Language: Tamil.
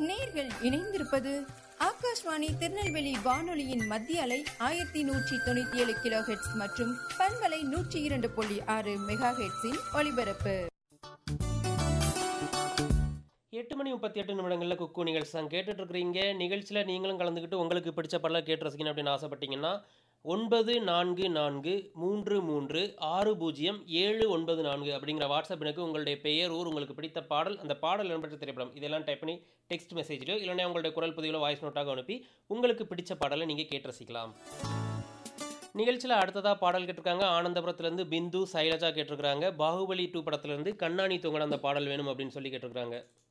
நேர்கள் இணைந்திருப்பது ஆகாஷ்வாணி திருநெல்வேலி வானொலியின் மத்திய அலை ஆயிரத்தி நூற்றி தொண்ணூத்தி ஏழு கிலோ ஹெட்ஸ் மற்றும் பண்பலை நூற்றி இரண்டு புள்ளி ஆறு மெகா ஹெட்ஸின் ஒலிபரப்பு எட்டு மணி முப்பத்தி எட்டு நிமிடங்களில் குக்கு நிகழ்ச்சி தான் கேட்டுட்டு இருக்கிறீங்க நிகழ்ச்சியில் நீங்களும் கலந்துக்கிட்டு உங்களுக்கு பிடிச்ச பாடலாம் கேட்டு ரசிக்கணும் அப்படின்னு ஆசைப்பட்டீங்கன்னா ஒன்பது நான்கு நான்கு மூன்று மூன்று ஆறு பூஜ்ஜியம் ஏழு ஒன்பது நான்கு அப்படிங்கிற வாட்ஸ்அப் எனக்கு உங்களுடைய பெயர் ஊர் உங்களுக்கு பிடித்த பாடல் அந்த பாடல் இடம்பெற்ற திரைப்படம் இதெல்லாம் டைப் பண்ணி டெக்ஸ்ட் மெசேஜிலோ இல்லைன்னா உங்களுடைய குரல் பதிவிலோ வாய்ஸ் நோட்டாக அனுப்பி உங்களுக்கு பிடிச்ச பாடலை நீங்கள் கேட்டு ரசிக்கலாம் நிகழ்ச்சியில் அடுத்ததாக பாடல் கேட்டிருக்காங்க ஆனந்தபுரத்துலேருந்து பிந்து சைலஜா கேட்டிருக்காங்க பாகுபலி டூ படத்துலேருந்து கண்ணாணி தொங்கட அந்த பாடல் வேணும் அப்படின்னு சொல்லி கேட்டிருக்காங்க